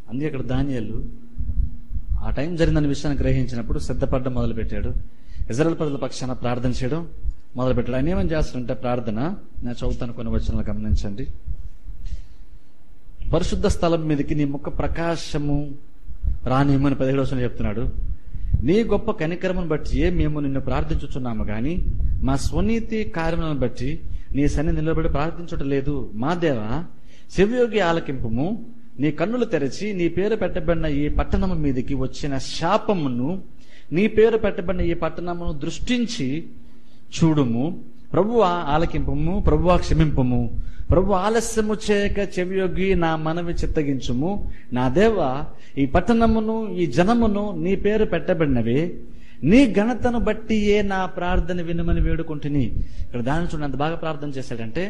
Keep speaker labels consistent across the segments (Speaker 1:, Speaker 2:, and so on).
Speaker 1: అందుకే ఇక్కడ ధాన్యాలు ఆ టైం జరిగిందన్న విషయాన్ని గ్రహించినప్పుడు సిద్ధపడడం మొదలుపెట్టాడు ఇజ్రాయల్ ప్రజల పక్షాన ప్రార్థన చేయడం మొదలుపెట్టాడు ఆయన ఏమని చేస్తాడంటే ప్రార్థన నేను చదువుతాను కొన్ని వచనాలు గమనించండి పరిశుద్ధ స్థలం మీదకి నీ ముఖ ప్రకాశము రానిమ్మని పదిహేడు వచనం చెప్తున్నాడు నీ గొప్ప కనికరమును బట్టి మేము నిన్ను ప్రార్థించుచున్నాము గాని మా స్వనీతి కార్యములను బట్టి నీ సన్ని నిలబడి ప్రార్థించుట లేదు మా దేవ శివయోగి ఆలకింపుము నీ కన్నులు తెరిచి నీ పేరు పెట్టబడిన ఈ పట్టణము మీదకి వచ్చిన శాపమును నీ పేరు పెట్టబడిన ఈ పట్టణమును దృష్టించి చూడుము ప్రభువ ఆలకింపము ప్రభువ క్షమింపము ప్రభు ఆలస్యము చేయక చెవియొగ్గి నా మనవి చిత్తగించుము నా దేవ ఈ పట్టణమును ఈ జనమును నీ పేరు పెట్టబడినవి నీ ఘనతను బట్టి ఏ నా ప్రార్థన వినమని వేడుకుంటుని ఇక్కడ దాని చూడండి అంత బాగా ప్రార్థన చేశాడంటే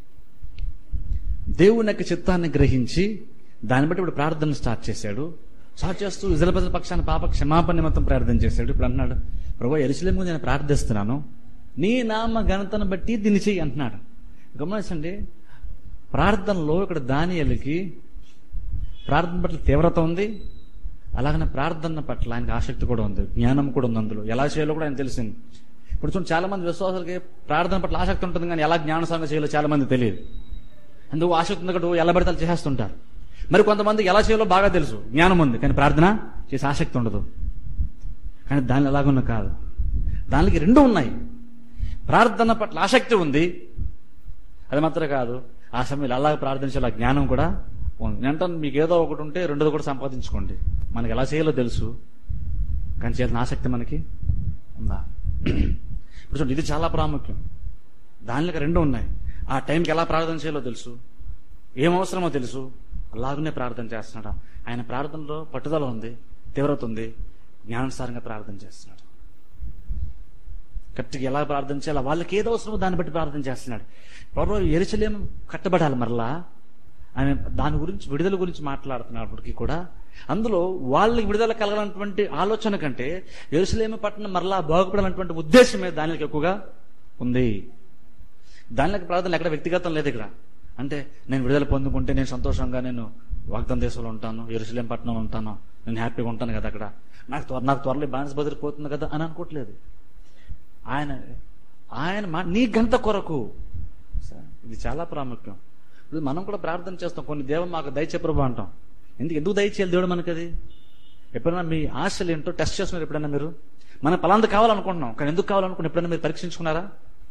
Speaker 1: దేవుని యొక్క చిత్తాన్ని గ్రహించి దాన్ని బట్టి ఇప్పుడు ప్రార్థన స్టార్ట్ చేశాడు స్టార్ట్ చేస్తూ ఇజ్రాయల్ ప్రజల పక్షాన పాప క్షమాపణ నిమిత్తం ప్రార్థన చేశాడు ఇప్పుడు అంటున్నాడు ప్రభు ఎరుసలేము నేను ప్రార్థిస్తున్నాను నీ నామ ఘనతను బట్టి దీన్ని చెయ్యి అంటున్నాడు గమనించండి ప్రార్థనలో ఇక్కడ దానియలకి ప్రార్థన పట్ల తీవ్రత ఉంది అలాగనే ప్రార్థన పట్ల ఆయనకి ఆసక్తి కూడా ఉంది జ్ఞానం కూడా ఉంది అందులో ఎలా చేయాలో కూడా ఆయన తెలిసింది ఇప్పుడు చూడండి చాలా మంది విశ్వాసాలకి ప్రార్థన పట్ల ఆసక్తి ఉంటుంది కానీ ఎలా జ్ఞానసాంగ చేయాలో చాలా మంది తెలియదు అందుకు ఆసక్తి ఉంది కాబట్టి ఎలా పడితే అలా చేసేస్తుంటారు మరి కొంతమంది ఎలా చేయాలో బాగా తెలుసు జ్ఞానం ఉంది కానీ ప్రార్థన చేసే ఆసక్తి ఉండదు కానీ దాని ఎలాగున్నా కాదు దానికి రెండు ఉన్నాయి ప్రార్థన పట్ల ఆసక్తి ఉంది అది మాత్రం కాదు ఆ సమయంలో అలాగ ప్రార్థించాలి ఆ జ్ఞానం కూడా ఉంది నేను అంటాను మీకు ఏదో ఒకటి ఉంటే రెండోది కూడా సంపాదించుకోండి మనకి ఎలా చేయాలో తెలుసు కానీ చేయాల్సిన ఆసక్తి మనకి ఉందా ఇప్పుడు చూడండి ఇది చాలా ప్రాముఖ్యం దానిలో రెండు ఉన్నాయి ఆ టైంకి ఎలా ప్రార్థన చేయాలో తెలుసు ఏం అవసరమో తెలుసు అలాగనే ప్రార్థన చేస్తున్నాడు ఆయన ప్రార్థనలో పట్టుదల ఉంది తీవ్రత ఉంది జ్ఞానానుసారంగా ప్రార్థన చేస్తున్నాడు గట్టిగా ఎలా ప్రార్థన చేయాలి వాళ్ళకి ఏదో అవసరమో దాన్ని బట్టి ప్రార్థన చేస్తున్నాడు ప్రభు ఎరుసలేం కట్టబడాలి మరలా ఆయన దాని గురించి విడుదల గురించి మాట్లాడుతున్నప్పటికీ కూడా అందులో వాళ్ళకి విడుదల కలగాలన్నటువంటి ఆలోచన కంటే ఎరుసలేమ పట్టణం మరలా బాగుపడాలన్నటువంటి ఉద్దేశమే దానికి ఎక్కువగా ఉంది దానిలోకి ప్రార్థన ఎక్కడ వ్యక్తిగతం లేదు ఇక్కడ అంటే నేను విడుదల పొందుకుంటే నేను సంతోషంగా నేను వాగ్దాన దేశంలో ఉంటాను ఎరుసలేం పట్టణంలో ఉంటాను నేను హ్యాపీగా ఉంటాను కదా అక్కడ నాకు త్వర నాకు త్వరలో బానిస బదిలిపోతుంది కదా అని అనుకోవట్లేదు ఆయన ఆయన మా నీ గంట కొరకు ఇది చాలా ప్రాముఖ్యం ఇప్పుడు మనం కూడా ప్రార్థన చేస్తాం కొన్ని దేవం మాకు దయచే ప్రభు అంటాం ఎందుకు ఎందుకు దయచేయాలి దేవుడు మనకి అది ఎప్పుడైనా మీ ఆశలు ఏంటో టెస్ట్ చేస్తున్నారు ఎప్పుడైనా మీరు మనం పలాంది కావాలనుకుంటున్నాం కానీ ఎందుకు కావాలనుకుంటే ఎప్పుడైనా మీరు పరీక్షించుకున్నారా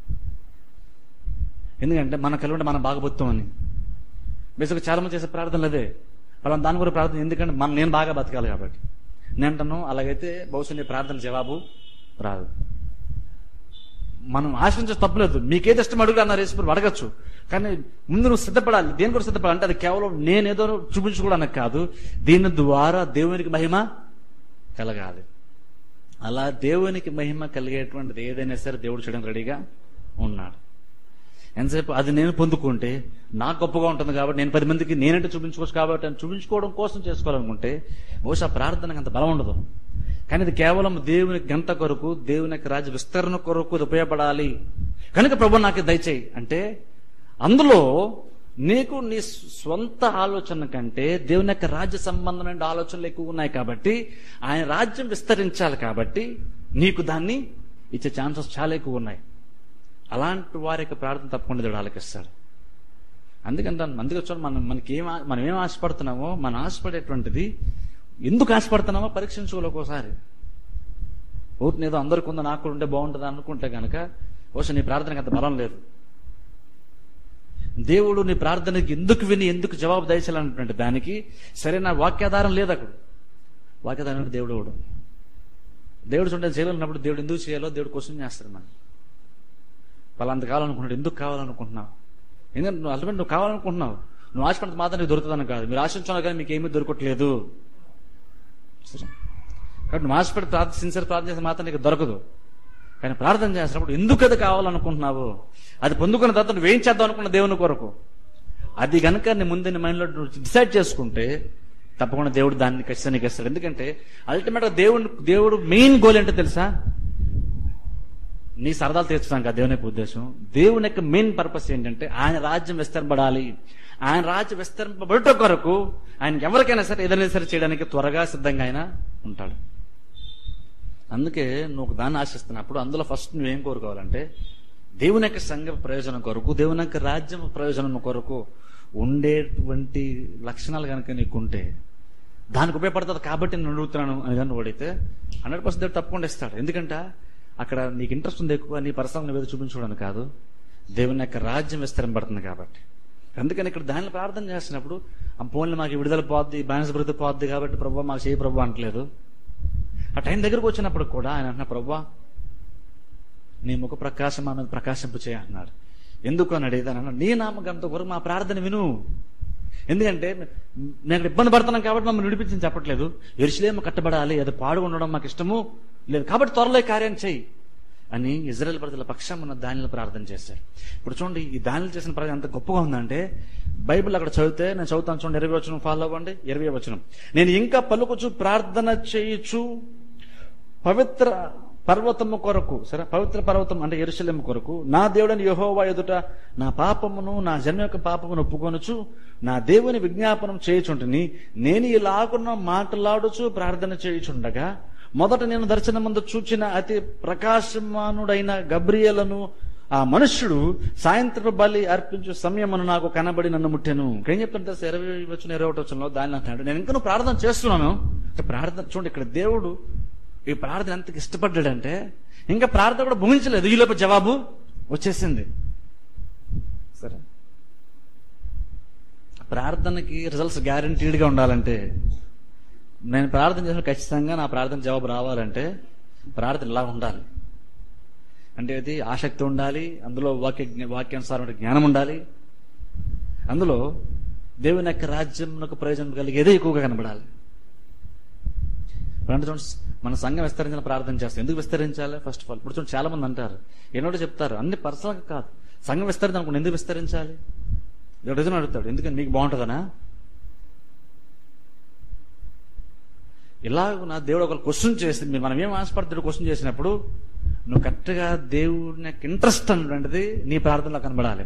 Speaker 1: ఎందుకంటే మన కలిగి మనం బాగబోతాం అని బేసిక్గా చాలా మంది చేసే ప్రార్థనలు అదే పలానా దాని కూడా ప్రార్థన ఎందుకంటే మనం నేను బాగా బతకాలి కాబట్టి నేను అంటాను అలాగైతే బహుశా నీ ప్రార్థన జవాబు రాదు మనం ఆశించే తప్పలేదు మీకేది ఇష్టం అడుగు అన్నారు యేసుప్రభు అడగచ్చు కానీ ముందు నువ్వు సిద్ధపడాలి దేని కూడా సిద్ధపడాలి అంటే అది కేవలం నేనేదో చూపించుకోవడానికి కాదు దీని ద్వారా దేవునికి మహిమ కలగాలి అలా దేవునికి మహిమ కలిగేటువంటిది ఏదైనా సరే దేవుడు చేయడానికి రెడీగా ఉన్నాడు ఎంతసేపు అది నేను పొందుకుంటే నాకు గొప్పగా ఉంటుంది కాబట్టి నేను పది మందికి నేనంటే చూపించుకోవచ్చు కాబట్టి అని చూపించుకోవడం కోసం చేసుకోవాలనుకుంటే బహుశా ప్రార్థనకు అంత బలం ఉండదు కానీ ఇది కేవలం దేవుని గంట కొరకు దేవుని యొక్క రాజ్య విస్తరణ కొరకు ఇది ఉపయోగపడాలి కనుక ప్రభు నాకు దయచేయి అంటే అందులో నీకు నీ స్వంత ఆలోచన కంటే దేవుని యొక్క రాజ్య సంబంధమైన ఆలోచనలు ఎక్కువ ఉన్నాయి కాబట్టి ఆయన రాజ్యం విస్తరించాలి కాబట్టి నీకు దాన్ని ఇచ్చే ఛాన్సెస్ చాలా ఎక్కువ ఉన్నాయి అలాంటి వారి యొక్క ప్రార్థన తప్పకుండా దేవుడు ఆలకిస్తాడు అందుకంటే అందుకే చూడండి మనం మనకి ఏం ఆ- మనం ఏం ఆశపడుతున్నామో మనం ఆశపడేటువంటిది ఎందుకు ఆశపడుతున్నామో పరీక్షించుకోవాలి ఒక్కోసారి ఊరిని ఏదో అందరికి ఉందో నాకు కూడా ఉంటే బాగుంటుంది అనుకుంటే కనుక బహుశా నీ ప్రార్థనకి అంత బలం లేదు దేవుడు నీ ప్రార్థనకి ఎందుకు విని ఎందుకు జవాబు దయచాలన్నటువంటి దానికి సరైన వాక్యాధారం లేదు అక్కడ వాక్యాధారం అంటే దేవుడు ఎవడు దేవుడు చూడండి చేయాలన్నప్పుడు దేవుడు ఎందుకు చేయాలో దేవుడు క్వశ్చన్ చేస్తాడు మనం పలాంత కావాలనుకుంటున్నాడు ఎందుకు కావాలనుకుంటున్నావు ఎందుకంటే నువ్వు అల్టిమేట్ నువ్వు కావాలనుకుంటున్నావు నువ్వు ఆశపడితే మాత్రం నీకు దొరుకుతుందని కాదు మీరు ఆశించున్నా కానీ మీకు ఏమీ దొరకట్లేదు సరే. కాబట్టి నువ్వు ఆశపడి ప్రార్థన సిన్సియర్ ప్రార్థన చేస్తే మాత్రం నీకు దొరకదు కానీ ప్రార్థన చేసినప్పుడు ఎందుకు అది కావాలనుకుంటున్నావు అది పొందుకున్న తర్వాత నువ్వు ఏం చేద్దాం అనుకున్న దేవుని కొరకు అది గనక నీ ముందు నీ మైండ్లో డిసైడ్ చేసుకుంటే తప్పకుండా దేవుడు దాన్ని ఖచ్చితంగా నీకు ఇస్తాడు ఎందుకంటే అల్టిమేట్ గా దేవుడు దేవుడు మెయిన్ గోల్ ఏంటో తెలుసా నీ సరదాలు తీర్చడం కాదు దేవుని యొక్క ఉద్దేశం దేవుని యొక్క మెయిన్ పర్పస్ ఏంటంటే ఆయన రాజ్యం విస్తరపడాలి ఆయన రాజ్య విస్తరింపబడట కొరకు ఆయనకి ఎవరికైనా సరే ఏదైనా సరే చేయడానికి త్వరగా సిద్ధంగా ఆయన ఉంటాడు అందుకే నువ్వు ఒక దాన్ని ఆశిస్తున్నప్పుడు అందులో ఫస్ట్ నువ్వేం కోరుకోవాలంటే దేవుని యొక్క సంఘ ప్రయోజనం కొరకు దేవుని యొక్క రాజ్యం ప్రయోజనం కొరకు ఉండేటువంటి లక్షణాలు కనుక నీకుంటే దానికి ఉపయోగపడుతుంది కాబట్టి నేను అడుగుతున్నాను అని కానీ ఓడితే హండ్రెడ్ పర్సెంట్ దేవుడు తప్పకుండా ఇస్తాడు ఎందుకంటే అక్కడ నీకు ఇంట్రెస్ట్ ఉంది ఎక్కువ నీ పరిశ్రమ మీద చూపించుకోవడానికి కాదు దేవుని యొక్క రాజ్యం విస్తరింపడుతుంది కాబట్టి అందుకని ఇక్కడ దానిలో ప్రార్థన చేసినప్పుడు ఆ పోన్లు మాకు ఈ విడుదల పోద్ది బానిస బ్రతి పోద్ది కాబట్టి ప్రభు మాకు చేయి ప్రభు అంటలేదు ఆ టైం దగ్గరకు వచ్చినప్పుడు కూడా ఆయన అంటున్న ప్రభు నీ ముఖ ప్రకాశం మా మీద ప్రకాశింపు చేయ అన్నాడు ఎందుకు అని అడిగిదాను నీ నామకంతో కొరకు మా ప్రార్థన విను ఎందుకంటే నేను ఇక్కడ ఇబ్బంది పడుతున్నాం కాబట్టి మమ్మల్ని విడిపించని చెప్పట్లేదు ఎరుసలేము కట్టబడాలి అది పాడు ఉండడం మాకు ఇష్టము లేదు కాబట్టి త్వరలో ఈ కార్యం చెయ్యి అని ఇజ్రాయెల్ ప్రజల పక్షం ఉన్న దానిలో ప్రార్థన చేశారు ఇప్పుడు చూడండి ఈ దానిలో చేసిన ప్రార్థన ఎంత గొప్పగా ఉందంటే బైబిల్ అక్కడ చదివితే నేను చదువుతాను చూడండి ఇరవై వచనం ఫాలో అవ్వండి ఇరవై వచనం నేను ఇంకా పలుకుచు ప్రార్థన చేయుచు పవిత్ర పర్వతము కొరకు సరే పవిత్ర పర్వతం అంటే ఎరుశలేము కొరకు నా దేవుడని యహోవా ఎదుట నా పాపమును నా జన్మ యొక్క పాపమును ఒప్పుకొనుచు నా దేవుని విజ్ఞాపనం చేయుచుంటుని నేను ఇలాగున్న మాట్లాడుచు ప్రార్థన చేయుచుండగా మొదట నేను దర్శనం ముందు చూచిన అతి ప్రకాశమానుడైన గబ్రియలను ఆ మనుష్యుడు సాయంత్రపు బలి అర్పించు సమయమును నాకు కనబడి నన్ను ముట్టెను ఏం చెప్తుంటే ఇరవై వచ్చిన ఇరవై ఒకటి వచ్చిన దాన్ని అంటున్నాడు నేను ఇంకా నువ్వు ప్రార్థన చేస్తున్నాను అంటే ప్రార్థన చూడండి ఇక్కడ దేవుడు ఈ ప్రార్థన ఎంత ఇష్టపడ్డాడంటే ఇంకా ప్రార్థన కూడా భూమించలేదు ఈలోపు జవాబు వచ్చేసింది సరే ప్రార్థనకి రిజల్ట్స్ గ్యారంటీడ్గా ఉండాలంటే నేను ప్రార్థన చేసిన ఖచ్చితంగా నా ప్రార్థన జవాబు రావాలంటే ప్రార్థన ఇలా ఉండాలి అంటే అది ఆసక్తి ఉండాలి అందులో వాక్య జ్ఞ- వాక్యానుసారమైన జ్ఞానం ఉండాలి అందులో దేవుని యొక్క రాజ్యంకు ప్రయోజనం కలిగేదే ఎక్కువగా కనబడాలి ఇప్పుడు అంటే చూడండి, మన సంఘం విస్తరించిన ప్రార్థన చేస్తాం ఎందుకు విస్తరించాలి ఫస్ట్ ఆఫ్ ఆల్ ఇప్పుడు చూడండి చాలా మంది అంటారు ఎన్నోటి చెప్తారు అన్ని పర్సనల్ కాదు సంఘం విస్తరించాలనుకోండి ఎందుకు విస్తరించాలి దేవుడు నిజం అడుగుతాడు ఎందుకని మీకు బాగుంటుందనా ఇలా నా దేవుడు ఒక క్వశ్చన్ చేసి మీరు మనం ఏం ఆశపడుతుడు క్వశ్చన్ చేసినప్పుడు నువ్వు కరెక్ట్గా దేవుని యొక్క ఇంట్రెస్ట్ అనేటువంటిది నీ ప్రార్థనలో కనబడాలి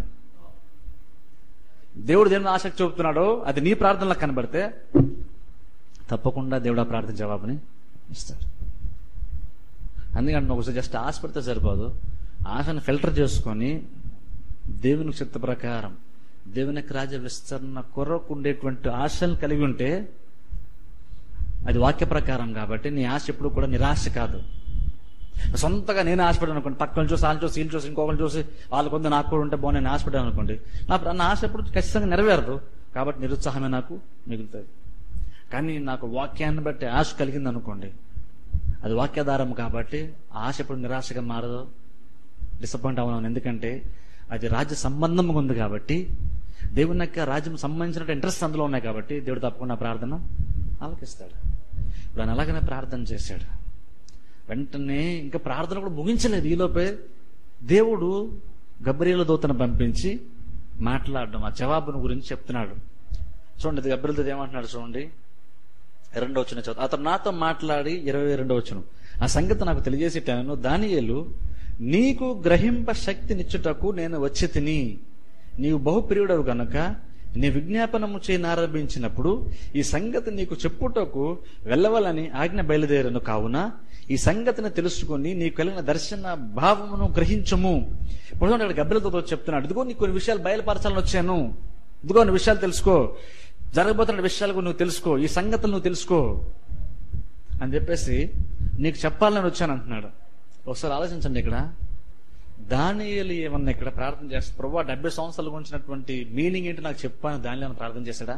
Speaker 1: దేవుడు దేని మీద ఆసక్తి చూపుతున్నాడో అది నీ ప్రార్థనలో కనబడితే తప్పకుండా దేవుడు ఆ ప్రార్థన జవాబుని ఇస్తాడు అందుకంటే నువ్వు ఒకసారి జస్ట్ ఆశ పెడితే సరిపోదు ఆశను ఫిల్టర్ చేసుకొని దేవుని చిత్త ప్రకారం దేవుని యొక్క రాజ్య విస్తరణ కొరకు ఉండేటువంటి ఆశను కలిగి ఉంటే అది వాక్య ప్రకారం కాబట్టి నీ ఆశ ఎప్పుడు కూడా నిరాశ కాదు సొంతగా నేను ఆశపడ్డాను అనుకోండి పక్కన చూసి వాళ్ళని చూసి వీళ్ళు చూసి ఇంకొకరిని చూసి వాళ్ళు కొంత నాకు కూడా ఉంటే బాగుంది నేను ఆశపడ్డాను అనుకోండి నా నా ఆశ ఎప్పుడు ఖచ్చితంగా నెరవేరదు కాబట్టి నిరుత్సాహమే నాకు మిగులుతుంది కానీ నాకు వాక్యాన్ని బట్టి ఆశ కలిగింది అనుకోండి అది వాక్యాధారం కాబట్టి ఆశ ఎప్పుడు నిరాశగా మారదు డిసప్పాయింట్ అవ్వను ఎందుకంటే అది రాజ్య సంబంధంగా ఉంది కాబట్టి దేవుని యొక్క రాజ్యం సంబంధించిన ఇంట్రెస్ట్ అందులో ఉన్నాయి కాబట్టి దేవుడు తప్పకుండా ప్రార్థన ఆలకిస్తాడు ఇప్పుడు ఆయన అలాగనే ప్రార్థన చేశాడు వెంటనే ఇంకా ప్రార్థన కూడా ముగించలేదు ఈలోపే దేవుడు గబ్బరీల దూతను పంపించి మాట్లాడడం ఆ జవాబును గురించి చెప్తున్నాడు చూడండి ఇది గబ్బరీల దూత ఏమంటున్నాడు చూడండి రెండో వచ్చిన చదువు అతను నాతో మాట్లాడి ఇరవై రెండో వచ్చును ఆ సంగతి నాకు తెలియజేసేటాను దానియేలు నీకు గ్రహింప శక్తినిచ్చుటకు నేను వచ్చి తిని నీవు బహుప్రియుడవు గనుక నీ విజ్ఞాపనము చేయనారంభించినప్పుడు ఈ సంగతి నీకు చెప్పుటకు వెళ్ళవలని ఆజ్ఞ బయలుదేరను కావున ఈ సంగతిని తెలుసుకొని నీకు కలిగిన దర్శన భావమును గ్రహించము ఇప్పుడు చూడండి ఇక్కడ గబ్బిలతో చెప్తున్నాడు ఇదిగో నీకు కొన్ని విషయాలు బయలుపరచాలని వచ్చాను ఇదిగో కొన్ని విషయాలు తెలుసుకో జరగబోతున్న విషయాలు కూడా నువ్వు తెలుసుకో ఈ సంగతులు నువ్వు తెలుసుకో అని చెప్పేసి నీకు చెప్పాలని వచ్చాను అంటున్నాడు ఒకసారి ఆలోచించండి ఇక్కడ దానియలు ఏమన్నా ఇక్కడ ప్రార్థన చేస్తా ప్రభు డెబ్బై సంవత్సరాల గురించినటువంటి మీనింగ్ ఏంటి నాకు చెప్పాను దానిలో ఏమన్నా ప్రార్థన చేశాడా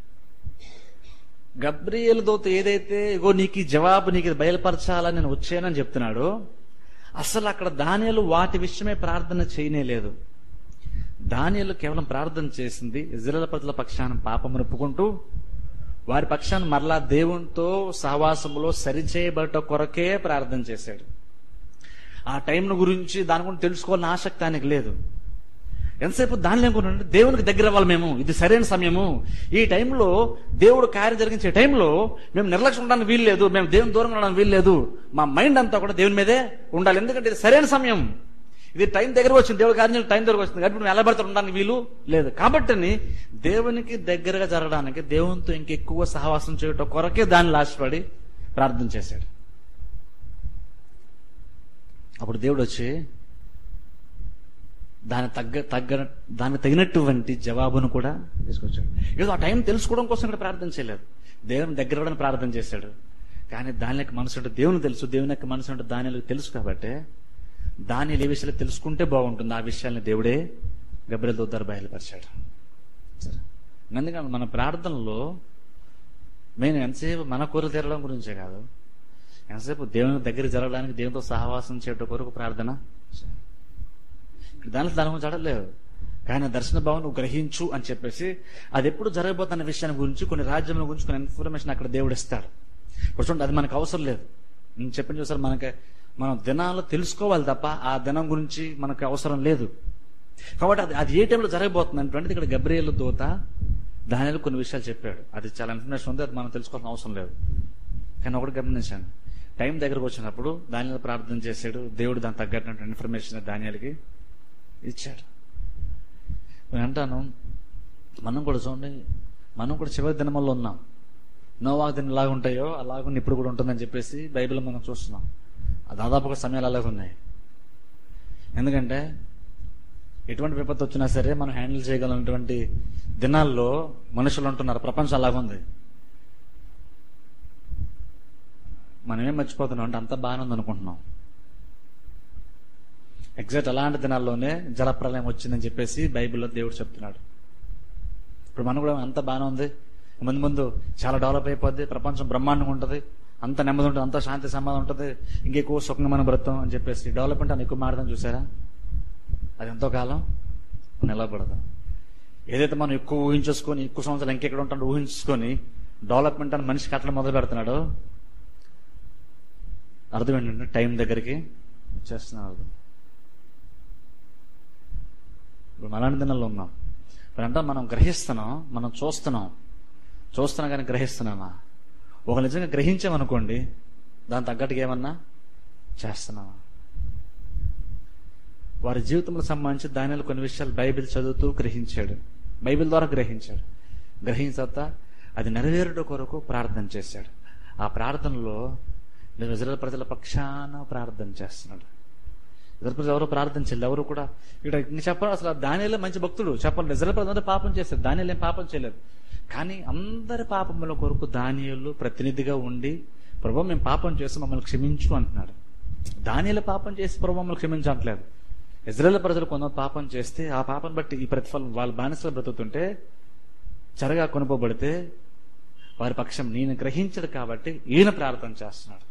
Speaker 1: గబ్రియల్ దోత ఏదైతే ఇగో నీకు ఈ జవాబు నీకు ఇది బయలుపరచాలని నేను వచ్చానని చెప్తున్నాడు అసలు అక్కడ దానియలు వాటి విషయమే ప్రార్థన చేయనేలేదు దానియలు కేవలం ప్రార్థన చేసింది ఇజ్రాయల్ ప్రజల పక్షాన పాపం ఒప్పుకుంటూ వారి పక్షాన్ని మరలా దేవునితో సహవాసములో సరిచేయబడట కొరకే ప్రార్థన చేశాడు ఆ టైం గురించి దాని గురించి తెలుసుకోవాలని ఆసక్తి ఆయనకు లేదు ఎంతసేపు దానిలో ఏమనుకున్నాడు దేవునికి దగ్గర అవ్వాలి మేము ఇది సరైన సమయము ఈ టైంలో దేవుడు కార్యం జరిగించే టైంలో మేము నిర్లక్ష్యం ఉండడానికి వీలు లేదు మేము దేవుని దూరంగా ఉండడానికి వీలు లేదు మా మైండ్ అంతా కూడా దేవుని మీదే ఉండాలి ఎందుకంటే ఇది సరైన సమయం ఇది టైం దగ్గరకు వచ్చింది దేవుడి కార్యం టైం దగ్గరకు వచ్చింది కాబట్టి నువ్వు ఎలా పడతాడు ఉండడానికి వీలు లేదు కాబట్టి దేవునికి దగ్గరగా జరగడానికి దేవునితో ఇంకెక్కువ సహవాసం చేయటం కొరకే దాన్ని ఆశపడి ప్రార్థన చేశాడు అప్పుడు దేవుడు వచ్చి దాని తగ్గ తగ్గ దానికి తగినటువంటి జవాబును కూడా తీసుకొచ్చాడు ఏదో ఆ టైం తెలుసుకోవడం కోసం ఇక్కడ ప్రార్థన చేయలేదు దేవుని దగ్గర కూడా ప్రార్థన చేశాడు కానీ దాని యొక్క మనసు అంటే దేవుని తెలుసు దేవుని యొక్క మనసు అంటే దాని తెలుసు కాబట్టి దాని ఏ విషయాలు తెలుసుకుంటే బాగుంటుంది ఆ విషయాల్ని దేవుడే గబ్రెల్ దొద్దారు బయలుపరిచాడు సరే అందుకని మన ప్రార్థనలో మెయిన్ ఎంతసేపు మన కోరిక తీరడం గురించే కాదు ఎంతసేపు దేవుని దగ్గర జరగడానికి దేవునితో సహవాసం చేయడం కొరకు ప్రార్థన చేయాలి. ఇక్కడ దాంట్లో దాని గురించి అడగలేదు కానీ దర్శన భావం నువ్వు గ్రహించు అని చెప్పేసి అది ఎప్పుడు జరగబోతున్న విషయాన్ని గురించి కొన్ని రాజ్యముల గురించి కొన్ని ఇన్ఫర్మేషన్ అక్కడ దేవుడు ఇస్తాడు ఇప్పుడు చూడండి అది మనకు అవసరం లేదు నేను చెప్పిన చూసారు మనకి మనం దినాలు తెలుసుకోవాలి తప్ప ఆ దినం గురించి మనకు అవసరం లేదు కాబట్టి అది అది ఏ టైంలో జరగబోతుంది అంటే ఇక్కడ గబ్రియల్ దూత దానిలో కొన్ని విషయాలు చెప్పాడు అది చాలా ఇన్ఫర్మేషన్ ఉంది అది మనం తెలుసుకోవాల్సిన అవసరం లేదు కానీ ఒకటి గమనించాను టైం దగ్గరకు వచ్చినప్పుడు దానిలో ప్రార్థన చేశాడు దేవుడు దానికి తగ్గట్టు ఇన్ఫర్మేషన్ దానియాలకి ఇచ్చాడు నేను అంటాను మనం కూడా చూడండి మనం కూడా చివరి దినముల్లో ఉన్నాం నోవాకు దినం ఎలాగ ఉంటాయో అలాగ ఇప్పుడు కూడా ఉంటుందని చెప్పేసి బైబిల్ మనం చూస్తున్నాం ఆ దాదాపు ఒక సమయాలు అలాగ ఉన్నాయి ఎందుకంటే ఎటువంటి విపత్తు వచ్చినా సరే మనం హ్యాండిల్ చేయగలిగినటువంటి దినాల్లో మనుషులు ఉంటున్నారు ప్రపంచం అలాగుంది మనమేం మర్చిపోతున్నాం అంటే అంత బాగానే ఉంది అనుకుంటున్నాం ఎగ్జాక్ట్ అలాంటి దినాల్లోనే జలప్రలయం వచ్చిందని చెప్పేసి బైబిల్లో దేవుడు చెప్తున్నాడు ఇప్పుడు మనం కూడా అంత బాగానే ఉంది ముందు ముందు చాలా డెవలప్ అయిపోద్ది ప్రపంచం బ్రహ్మాండంగా ఉంటుంది అంత నెమ్మది ఉంటుంది అంత శాంతి సమాధానం ఉంటుంది ఇంకెక్కువ సుఖంగా మనం బ్రతం అని చెప్పేసి డెవలప్మెంట్ అని ఎక్కువ మాడదాం చూసారా అది ఎంతో కాలం నిలబడదు ఏదైతే మనం ఎక్కువ ఊహించేసుకొని ఎక్కువ సంవత్సరాలు ఇంకెక్కడ ఉంటాడో ఊహించుకొని డెవలప్మెంట్ అని మనిషి కట్టడం మొదలు పెడుతున్నాడు అర్థం ఏంటంటే టైం దగ్గరికి వచ్చేస్తున్నాడు అర్థం ఇప్పుడు మలాంటి దినాల్లో ఉన్నాం ఇప్పుడు అంటే మనం గ్రహిస్తున్నాం మనం చూస్తున్నాం చూస్తున్నాం కానీ గ్రహిస్తున్నామా ఒక నిజంగా గ్రహించామనుకోండి దాని తగ్గట్టుగా ఏమన్నా చేస్తున్నామా వారి జీవితంలో సంబంధించి దానిలో కొన్ని విషయాలు బైబిల్ చదువుతూ గ్రహించాడు బైబిల్ ద్వారా గ్రహించాడు గ్రహించిన తర్వాత అది నెరవేరుట కొరకు ప్రార్థన చేశాడు ఆ ప్రార్థనలో నేను ఇజ్రాయల్ ప్రజల పక్షాన ప్రార్థన చేస్తున్నాడు ఇజ్రాయల్ ప్రజలు ఎవరు ప్రార్థన చేయలేదు ఎవరు కూడా ఇక్కడ ఇంక చెప్పాలి అసలు దానిలో మంచి భక్తుడు చెప్పాలి ఇజ్రాయల్ ప్రజలు అందరూ పాపం చేశారు దానిలో ఏం పాపం చేయలేదు కానీ అందరి పాపముల కొరకు దానియులు ప్రతినిధిగా ఉండి ప్రభు మేము పాపం చేసి మమ్మల్ని క్షమించు అంటున్నాడు దానిలో పాపం చేసి ప్రభు మమ్మల్ని క్షమించట్లేదు ఇజ్రాయల్ ప్రజలు కొంత పాపం చేస్తే ఆ పాపం బట్టి ఈ ప్రతిఫలం వాళ్ళ బానిసలు బ్రతుకుతుంటే చెరగా కొనుకోబడితే వారి పక్షం నేను గ్రహించడు కాబట్టి ఈయన ప్రార్థన చేస్తున్నాడు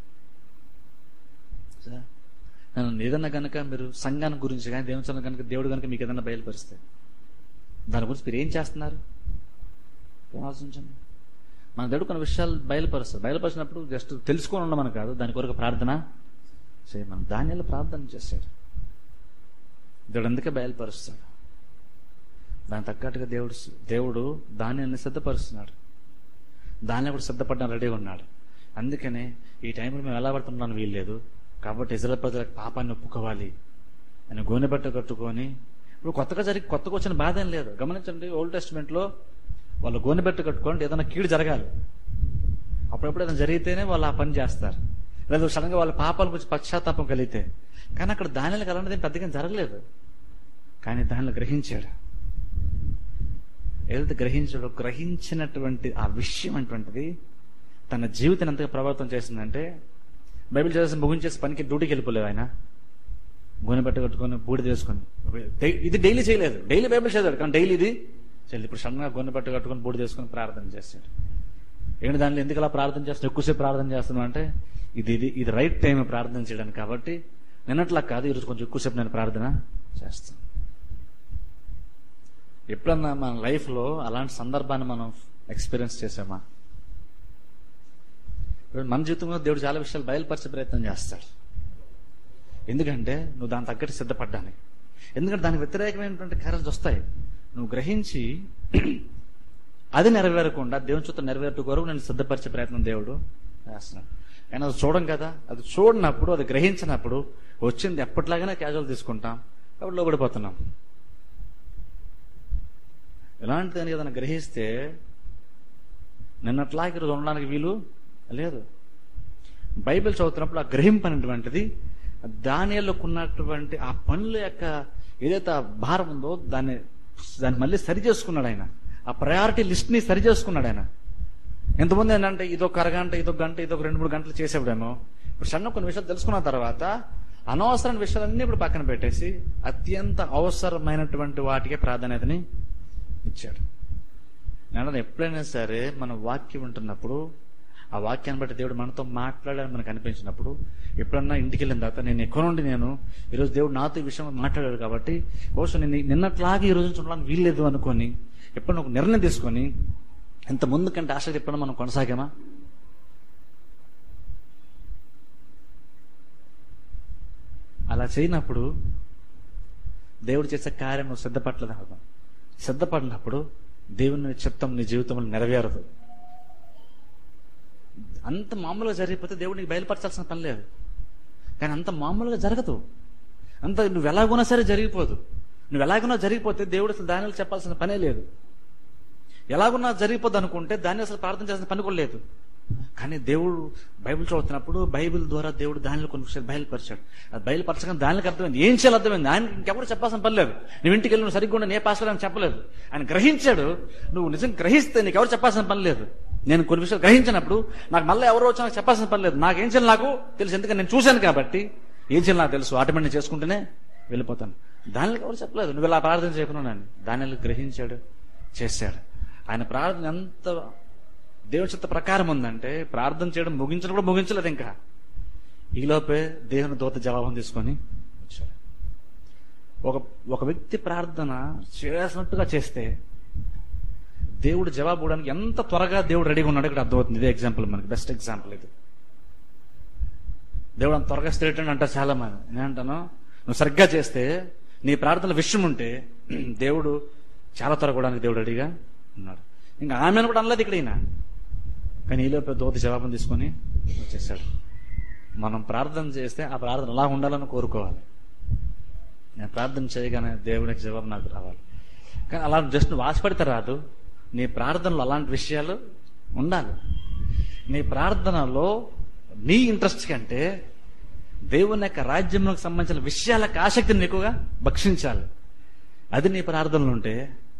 Speaker 1: సార్, నేను ఏదన్నా కనుక మీరు సంఘాన్ని గురించి కానీ దేవుని కనుక దేవుడు కనుక మీకు ఏదన్నా బయలుపరిస్తే దాని గురించి మీరు ఏం చేస్తున్నారు ఏం ఆలోచించండి మన దేవుడు కొన్ని విషయాలు బయలుపరుస్తారు బయలుపరిచినప్పుడు జస్ట్ తెలుసుకొని ఉండమని కాదు దాని కొరకు ప్రార్థన చేయమని దానిలో ప్రార్థన చేశాడు దేవుడు అందుకే బయలుపరుస్తాడు దాని తగ్గట్టుగా దేవుడు దేవుడు దానిని సిద్ధపరుస్తున్నాడు దానిలో కూడా సిద్ధపడడం రెడీగా ఉన్నాడు అందుకనే ఈ టైంలో మేము ఎలా పడుతున్నాను వీల్లేదు కాబట్టి ఇజ్రాయల్ ప్రజలకు పాపాన్ని ఒప్పుకోవాలి అని గోనె బట్ట కట్టుకొని ఇప్పుడు కొత్తగా జరిగి కొత్తగా వచ్చిన బాధ ఏం లేదు గమనించండి ఓల్డ్ టెస్ట్మెంట్ లో వాళ్ళు గోనె బట్ట కట్టుకోండి ఏదైనా కీడు జరగాలి అప్పుడప్పుడు ఏదైనా జరిగితేనే వాళ్ళు ఆ పని చేస్తారు లేదా సడన్ గా వాళ్ళ పాపాల గురించి పశ్చాత్తాపం కలిగితే కానీ అక్కడ దానిలో అలాంటిది ఏం పెద్దగా జరగలేదు కానీ దానిలో గ్రహించాడు ఏదైతే గ్రహించాడో గ్రహించినటువంటి ఆ విషయం అటువంటిది తన జీవితాన్ని ఎంతగా ప్రభావితం చేసిందంటే బైబిల్ చదివేసి ముగించేసి పనికి డ్యూటీకి వెళ్ళిపోలేదు ఆయన గోనె బట్ట కట్టుకొని బూడి చేసుకొని డై- ఇది డైలీ చేయలేదు డైలీ బైబిల్ చదివాడు కానీ డైలీ ఇది చేయలేదు ఇప్పుడు సడన్గా గోనె బట్ట కట్టుకొని బూడి చేసుకొని ప్రార్థన చేస్తాడు ఏంటి దానిలో ఎందుకు అలా ప్రార్థన చేస్తున్నావు ఎక్కువసేపు ప్రార్థన చేస్తున్నావు అంటే ఇది ఇది ఇది రైట్ టైం ప్రార్థన చేయడానికి కాబట్టి నిన్నట్లా కాదు ఈరోజు కొంచెం ఎక్కువసేపు నేను ప్రార్థన చేస్తాను ఎప్పుడన్నా మన లైఫ్లో అలాంటి సందర్భాన్ని మనం ఎక్స్పీరియన్స్ చేసామా ఇప్పుడు మన జీవితంలో దేవుడు చాలా విషయాలు బయలుపరిచే ప్రయత్నం చేస్తాడు ఎందుకంటే నువ్వు దాని తగ్గట్టు సిద్ధపడ్డానికి ఎందుకంటే దానికి వ్యతిరేకమైనటువంటి కార్యాలు వస్తాయి నువ్వు గ్రహించి అది నెరవేరకుండా దేవుని చుట్టూ నెరవేర్టు కొరకు నేను సిద్ధపరిచే ప్రయత్నం దేవుడు చేస్తున్నాడు కానీ అది చూడం కదా అది చూడనప్పుడు అది గ్రహించినప్పుడు వచ్చింది ఎప్పటిలాగానే క్యాజువల్ తీసుకుంటాం కాబట్టి లోబడిపోతున్నాం ఇలాంటి దాన్ని ఏదైనా గ్రహిస్తే నిన్నట్లాగే ఈరోజు ఉండడానికి వీలు లేదు బైబిల్ చదువుతున్నప్పుడు ఆ గ్రహింపు అనేటువంటిది దానిలోకి ఉన్నటువంటి ఆ పనుల యొక్క ఏదైతే ఆ భారం ఉందో దాన్ని దాన్ని మళ్ళీ సరి చేసుకున్నాడు ఆయన ఆ ప్రయారిటీ లిస్ట్ ని సరి చేసుకున్నాడు ఆయన ఎంతమంది ఏంటంటే ఇదొక అరగంట ఇదొక గంట ఇదొక రెండు మూడు గంటలు చేసేవాడేమో ఇప్పుడు సన్న కొన్ని విషయాలు తెలుసుకున్న తర్వాత అనవసరమైన విషయాలన్నీ ఇప్పుడు పక్కన పెట్టేసి అత్యంత అవసరమైనటువంటి వాటికే ప్రాధాన్యతని ఇచ్చాడు నేను ఎప్పుడైనా సరే మన వాక్యం ఉంటున్నప్పుడు ఆ వాక్యాన్ని బట్టి దేవుడు మనతో మాట్లాడాలని మనకు అనిపించినప్పుడు ఎప్పుడన్నా ఇంటికి వెళ్ళిన తర్వాత నేను ఎక్కువ నుండి నేను ఈరోజు దేవుడు నాతో ఈ విషయం మాట్లాడాడు కాబట్టి బహుశా నేను నిన్నట్లాగే ఈ రోజు నుంచి ఉండడానికి వీల్లేదు అనుకొని ఎప్పుడన్నా ఒక నిర్ణయం తీసుకొని ఇంత ముందు కంటే ఆసక్తి ఎప్పుడన్నా మనం కొనసాగామా అలా చేయనప్పుడు దేవుడు చేసే కార్యం నువ్వు సిద్ధపడలేదు అర్థం సిద్ధపడినప్పుడు దేవుని చిత్తం నీ జీవితంలో నెరవేరదు అంత మామూలుగా జరిగిపోతే దేవుడు నీకు బయలుపరచాల్సిన పని లేదు కానీ అంత మామూలుగా జరగదు అంత నువ్వు ఎలాగున్నా సరే జరిగిపోదు నువ్వు ఎలాగున్నా జరిగిపోతే దేవుడు అసలు దానిలో చెప్పాల్సిన పనే లేదు ఎలాగున్నా జరిగిపోద్ది అనుకుంటే దాన్ని అసలు ప్రార్థన చేసిన పని కూడా లేదు కానీ దేవుడు బైబిల్ చదువుతున్నప్పుడు బైబిల్ ద్వారా దేవుడు దానిలో కొన్ని విషయాలు బయలుపరిచాడు అది బయలుపరచగా దానికి అర్థమైంది ఏం చేయాలి అర్థమైంది ఆయన ఇంకెవరు చెప్పాల్సిన పని లేదు నువ్వు ఇంటికి వెళ్ళి నువ్వు సరిగ్గా ఉండి నే పాస్టర్ అని చెప్పలేదు ఆయన గ్రహించాడు నువ్వు నిజం గ్రహిస్తే నీకు ఎవరు చెప్పాల్సిన పని లేదు నేను కొన్ని విషయాలు గ్రహించినప్పుడు నాకు మళ్ళీ ఎవరో వచ్చి నాకు చెప్పాల్సిన పని లేదు నాకు ఏం చేయాలి నాకు తెలుసు ఎందుకంటే నేను చూశాను కాబట్టి ఏం చేయాలి నాకు తెలుసు ఆటోమేటిక్ నేను చేసుకుంటేనే వెళ్ళిపోతాను దానికి ఎవరు చెప్పలేదు నువ్వు ఇలా ప్రార్థన చేయకున్నాను దానిలో గ్రహించాడు చేశాడు ఆయన ప్రార్థన ఎంత దేవుని చిత్త ప్రకారం ఉందంటే ప్రార్థన చేయడం ముగించడం కూడా ముగించలేదు ఇంకా ఈలోపే దేవుని దూత జవాబం తీసుకొని వచ్చాడు ఒక ఒక వ్యక్తి ప్రార్థన చేసినట్టుగా చేస్తే దేవుడు జవాబు ఇవ్వడానికి ఎంత త్వరగా దేవుడు రెడీగా ఉన్నాడు ఇక్కడ అర్థమవుతుంది ఇదే ఎగ్జాంపుల్ మనకి బెస్ట్ ఎగ్జాంపుల్ ఇది దేవుడు అంత త్వరగా స్ట్రేట్ అని అంటారు చాలా మంది నేనంటాను నువ్వు సరిగ్గా చేస్తే నీ ప్రార్థనల విషయం ఉంటే దేవుడు చాలా త్వరగా కూడా దేవుడు రెడీగా ఉన్నాడు ఇంకా ఆమెను కూడా అనలేదు ఇక్కడ ఈయన కానీ ఈలోపే దోతి జవాబును తీసుకొని వచ్చేసాడు మనం ప్రార్థన చేస్తే ఆ ప్రార్థన అలా ఉండాలని కోరుకోవాలి నేను ప్రార్థన చేయగానే దేవునికి జవాబు నాకు రావాలి కానీ అలా జస్ట్ నువ్వు ఆశపడితే రాదు నీ ప్రార్థనలో అలాంటి విషయాలు ఉండాలి నీ ప్రార్థనలో నీ ఇంట్రెస్ట్ కంటే దేవుని యొక్క రాజ్యంలోకి సంబంధించిన విషయాలకు ఆసక్తిని ఎక్కువగా భక్షించాలి అది నీ ప్రార్థనలు ఉంటే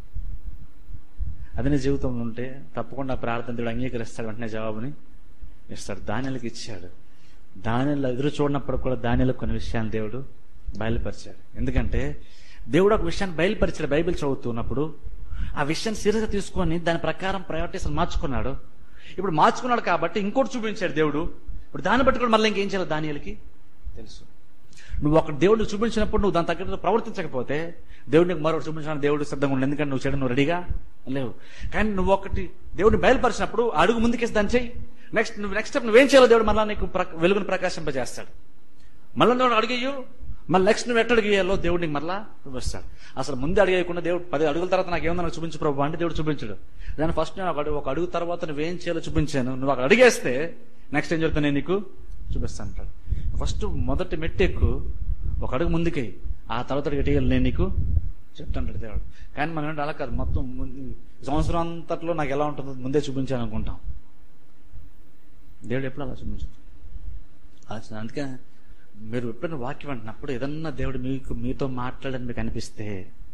Speaker 1: అది నీ జీవితంలో ఉంటే తప్పకుండా ప్రార్థన దేవుడు అంగీకరిస్తాడు వెంటనే జవాబుని ఇస్తాడు దానిలకు ఇచ్చాడు దానిలో ఎదురు చూడనప్పుడు కూడా దానిలో కొన్ని విషయాలు దేవుడు బయలుపరిచాడు ఎందుకంటే దేవుడు ఒక విషయాన్ని బయలుపరిచాడు బైబిల్ చదువుతున్నప్పుడు ఆ విషయాన్ని సీరియస్గా తీసుకొని దాని ప్రకారం ప్రయారిటీస్ మార్చుకున్నాడు ఇప్పుడు మార్చుకున్నాడు కాబట్టి ఇంకోటి చూపించాడు దేవుడు ఇప్పుడు దాన్ని బట్టి కూడా మళ్ళీ ఇంకేం చేయాలి దానిలకి తెలుసు నువ్వు ఒక దేవుడిని చూపించినప్పుడు నువ్వు దాని తగ్గట్టు ప్రవర్తించకపోతే దేవుడికి మరొకటి చూపించడానికి దేవుడు సిద్ధంగా ఉండి ఎందుకంటే నువ్వు చేయడం నువ్వు రెడీగా లేవు కానీ నువ్వు ఒకటి దేవుడిని బయలుపరిచినప్పుడు అడుగు ముందుకేసి దాన్ని చెయ్యి నెక్స్ట్ నువ్వు నెక్స్ట్ స్టెప్ నువ్వేం చేయాలో దేవుడు మళ్ళీ నీకు ప్ర- వెలుగును ప్రకాశింపజేస్తాడు మళ్ళీ నువ్వు అడిగేయు మళ్ళీ నెక్స్ట్ నువ్వు ఎట్ట అడిగేయాలో దేవుడికి మళ్ళా చూపిస్తాడు అసలు ముందే అడిగేయకుండా దేవుడు పది అడుగుల తర్వాత నాకు ఏమన్నా నాకు చూపించు ప్రభు అంటే దేవుడు చూపించడు దాని ఫస్ట్ నేను ఒక అడుగు ఒక అడుగు తర్వాత నువ్వేం చేయాలో చూపించాను నువ్వు అక్కడ అడిగేస్తే నెక్స్ట్ ఏం జరుగుతుంది నేను నీకు చూపిస్తాను అంటాడు ఫస్ట్ మొదటి మెట్టెక్కు ఒక అడుగు ముందుకే ఆ తర్వాత అడుగు ఎటు నేను నీకు చెప్తాడు దేవుడు కానీ మనం ఏంటంటే అలా కాదు మొత్తం ముందు- సంవత్సరం అంతట్లో నాకు ఎలా ఉంటుందో ముందే చూపించాను అనుకుంటాం దేవుడు ఎప్పుడు అలా చూపించదు అసలు అందుకే మీరు ఎప్పుడైనా వాక్యం అంటున్నప్పుడు ఏదన్నా దేవుడు మీకు మీతో మాట్లాడని మీకు అనిపిస్తే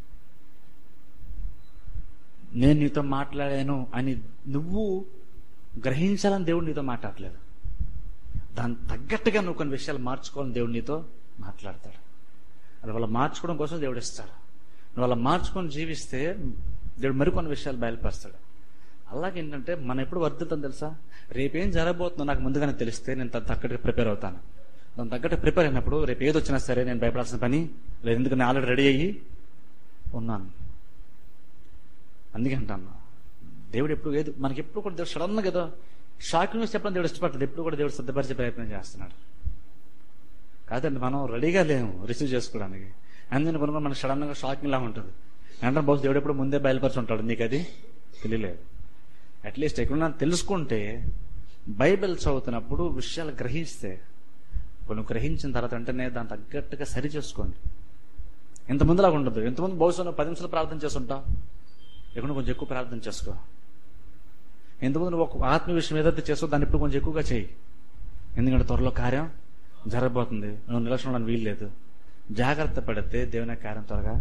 Speaker 1: నేను నీతో మాట్లాడాను అని నువ్వు గ్రహించాలని దేవుడు నీతో మాట్లాడలేదు దాని తగ్గట్టుగా నువ్వు కొన్ని విషయాలు మార్చుకోవాలని దేవుడు నీతో మాట్లాడతాడు అది వాళ్ళ మార్చుకోవడం కోసం దేవుడు ఇస్తాడు నువ్వు అలా మార్చుకొని జీవిస్తే దేవుడు మరికొన్ని విషయాలు బయలుపరుస్తాడు అలాగే ఏంటంటే మనం ఎప్పుడు వర్ధిల్తాం తెలుసా రేపేం జరగబోతుందో నాకు ముందుగానే తెలిస్తే నేను దాని తగ్గట్టుగా ప్రిపేర్ అవుతాను దాని తగ్గట్టు ప్రిపేర్ అయినప్పుడు రేపు ఏది వచ్చినా సరే నేను భయపడాల్సిన పని లేదు ఎందుకు నేను ఆల్రెడీ రెడీ అయ్యి ఉన్నాను అందుకే అంటాను దేవుడు ఎప్పుడు ఏది మనకి ఎప్పుడు కూడా దేవుడు సడన్ కదా షాక్ న్యూస్ చెప్పడం దేవుడు ఇష్టపడతాడు ఎప్పుడు కూడా దేవుడు సిద్ధపరిచే ప్రయత్నం చేస్తున్నాడు కాదండి మనం రెడీగా లేము రిసీవ్ చేసుకోవడానికి అందుకని కొనుక్కొని మనకు సడన్ గా షాకింగ్ లా ఉంటుంది అంటే బహుశా దేవుడు ఎప్పుడు ముందే బయలుపరిచి ఉంటాడు నీకు అది తెలియలేదు అట్లీస్ట్ ఎక్కడున్నా తెలుసుకుంటే బైబిల్ చదువుతున్నప్పుడు విషయాలు గ్రహిస్తే కొన్ని గ్రహించిన తర్వాత వెంటనే దాని తగ్గట్టుగా సరి చేసుకోండి ఇంతమంది లాగా ఉండదు ఇంతమంది బహుశా నువ్వు పది నిమిషాలు ప్రార్థన చేస్తుంటావు ఇక్కడ నువ్వు కొంచెం ఎక్కువ ప్రార్థన చేసుకో ఎంతమంది నువ్వు ఒక ఆత్మ విషయం ఏదైతే చేస్తావు దాన్ని ఇప్పుడు కొంచెం ఎక్కువగా చేయి ఎందుకంటే త్వరలో కార్యం జరగబోతుంది నువ్వు నిలక్షణ ఉండడానికి వీల్లేదు జాగ్రత్త పడితే దేవుని యొక్క కార్యం త్వరగా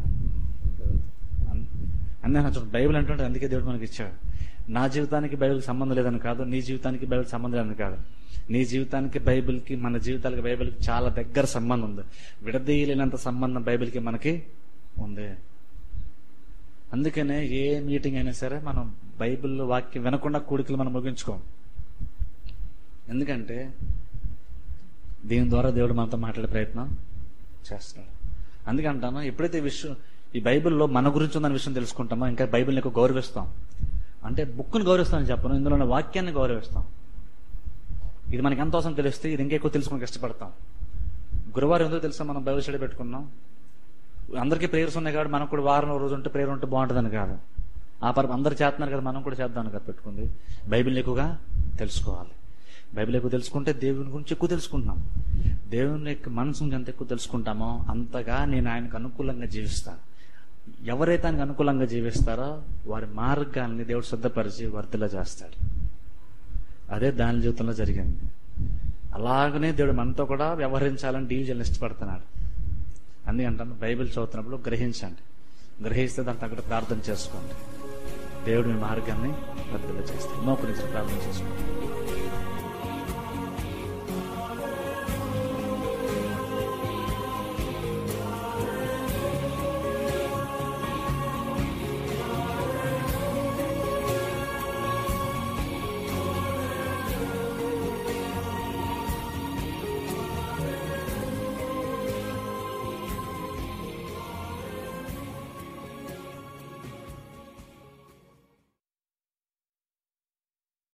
Speaker 1: అందుకే చూడండి బైబిల్ అంటుంటే అందుకే దేవుడు మనకి ఇచ్చాడు నా జీవితానికి బైబిల్కి సంబంధం లేదని కాదు నీ జీవితానికి బైబిల్ సంబంధం లేదని కాదు నీ జీవితానికి బైబిల్కి మన జీవితాలకి బైబిల్కి చాలా దగ్గర సంబంధం ఉంది విడదీయలేనంత సంబంధం బైబిల్కి మనకి ఉంది అందుకనే ఏ మీటింగ్ అయినా సరే మనం బైబిల్ వాక్యం వినకుండా కూడికలు మనం ముగించుకోం ఎందుకంటే దీని ద్వారా దేవుడు మనతో మాట్లాడే ప్రయత్నం చేస్తున్నాడు అందుకే అంటాను ఎప్పుడైతే ఈ విషయం ఈ బైబిల్లో మన గురించి ఉందన్న విషయం తెలుసుకుంటామో ఇంకా బైబిల్ని ఎక్కువ గౌరవిస్తాం అంటే బుక్ని గౌరవిస్తామని చెప్పను ఇందులో ఉన్న వాక్యాన్ని గౌరవిస్తాం ఇది మనకి ఎంత అవసరం తెలిస్తే ఇది ఇంకా ఎక్కువ తెలుసుకోవడానికి ఇష్టపడతాం గురువారం ఎందుకు తెలుసా మనం బైబిల్ స్టడీ పెట్టుకున్నాం అందరికీ ప్రేయర్స్ ఉన్నాయి కాబట్టి మనకు కూడా వారం రోజు ఉంటే ప్రేయర్ ఉంటే బాగుంటుందని కాదు ఆ పరం అందరు చేస్తున్నారు కదా మనం కూడా చేద్దామని కదా పెట్టుకుంది బైబిల్ ఎక్కువగా తెలుసుకోవాలి బైబిల్ ఎక్కువ తెలుసుకుంటే దేవుని గురించి ఎక్కువ తెలుసుకుంటున్నాం దేవుని యొక్క మనసు గురించి ఎంత ఎక్కువ తెలుసుకుంటామో అంతగా నేను ఆయనకు అనుకూలంగా జీవిస్తాను ఎవరైతే ఆయనకు అనుకూలంగా జీవిస్తారో వారి మార్గాల్ని దేవుడు సిద్ధపరిచి వర్తిలా చేస్తాడు అదే దాని జీవితంలో జరిగింది అలాగనే దేవుడు మనతో కూడా వ్యవహరించాలని డీల్ చేయాలని ఇష్టపడుతున్నాడు అందుకంటాను బైబిల్ చదువుతున్నప్పుడు గ్రహించండి గ్రహిస్తే దాని తగ్గట్టు ప్రార్థన చేసుకోండి దేవుడు మీ మార్గాన్ని వర్తిలా చేస్తాడు మోకరించి ప్రార్థన చేసుకోండి